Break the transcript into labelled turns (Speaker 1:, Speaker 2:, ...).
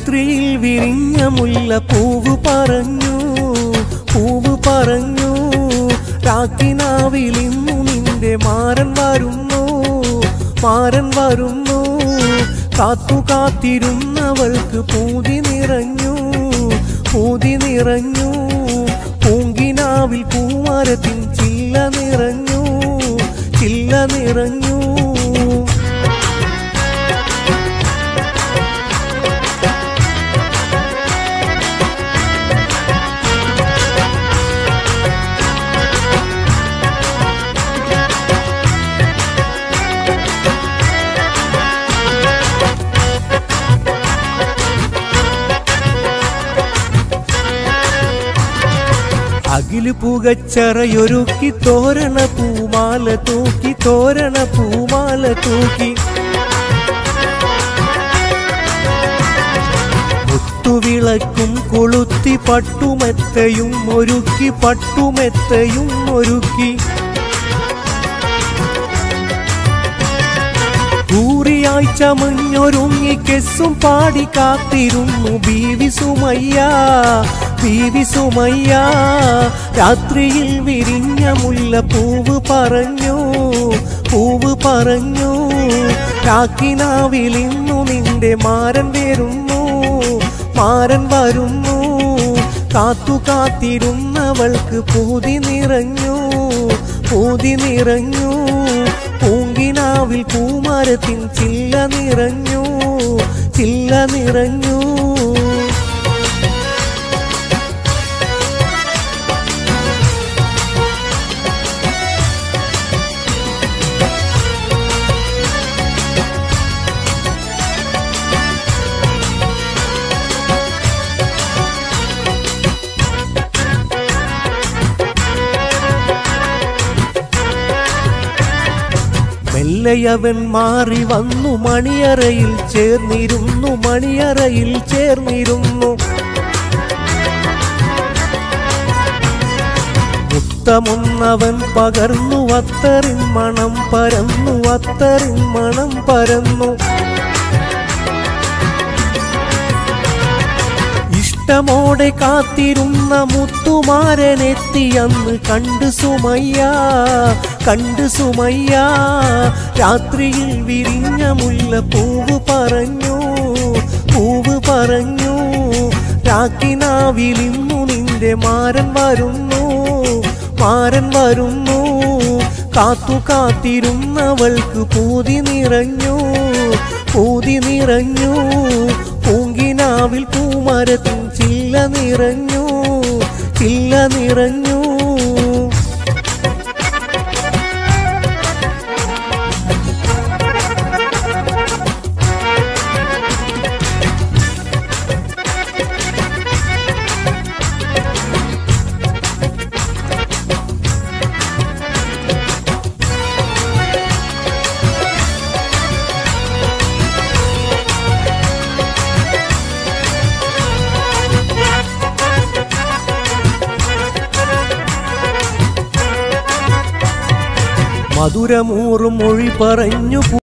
Speaker 1: രാത്രിയിൽ വിരിഞ്ഞ മുല്ല പൂവ് പറഞ്ഞു പൂവ് പറഞ്ഞു രാക്കിനാവിൽ ഇന്നു നിന്റെ മാരൻ വരുന്നു മാരൻ വരുന്നു കാത്തു കാത്തിരുന്നവൾക്ക് പൂതി നിറഞ്ഞു പൂതി നിറഞ്ഞു പൂങ്കിനാവിൽ പൂമരത്തിൻ ചില്ല നിറഞ്ഞു ചില്ല നിറഞ്ഞു അകില് പുകച്ചറയൊരുക്കി തോരണ പൂമാല തൂക്കി തോരണ പൂമാല തൂക്കി മുത്തുവിളക്കും കൊളുത്തി പട്ടുമെത്തയും ഒരുക്കി പട്ടുമെത്തയും ഒരുക്കി കൂറിയായി ചമഞ്ഞൊരുങ്ങി കെസ്സും പാടി കാത്തിരുന്നു ബീവി സുമയ്യ ബീവി സുമയ്യ രാത്രിയിൽ വിരിഞ്ഞ മുല്ല പൂവ് പറഞ്ഞു പൂവ് പറഞ്ഞു കാക്കിനാവിൽ ഇന്നു നിന്റെ മാരൻ വരുന്നു മാരൻ വരുന്നു കാത്തു കാത്തിരുന്നവൾക്ക് പൂതി നിറഞ്ഞു പൂതി നിറഞ്ഞു പൂങ്കിനാവിൽ പൂമരത്തിൻ ചില്ല നിറഞ്ഞു ചില്ല നിറഞ്ഞു മെല്ലയവൻ മാറി വന്നു മണിയറയിൽ ചേർന്നിരുന്നു മണിയറയിൽ ചേർന്നിരുന്നു മുത്തമൊന്നവൻ പകർന്നു അത്തറിൻ മണം പരന്നു അത്തറിൻ മണം പരന്നു ഇഷ്ടമോടെ കാത്തിരുന്ന മുത്തുമാരനെത്തിയന്ന് കണ്ടു സുമയ്യ കണ്ടു സുമയ്യ രാത്രിയിൽ വിരിഞ്ഞ മുല്ല പൂവ് പറഞ്ഞു പൂവ് പറഞ്ഞു രാക്കിനാവിൽ ഇന്നു നിന്റെ മാരൻ വരുന്നു മാരൻ വരുന്നു കാത്തു കാത്തിരുന്നവൾക്ക് പൂതി നിറഞ്ഞു പൂതി നിറഞ്ഞു പൂങ്കിനാവിൽ പൂമരത്തിൻ ചില്ല നിറഞ്ഞു ചില്ല നിറഞ്ഞു മധുരമൂറും മൊഴി പറഞ്ഞു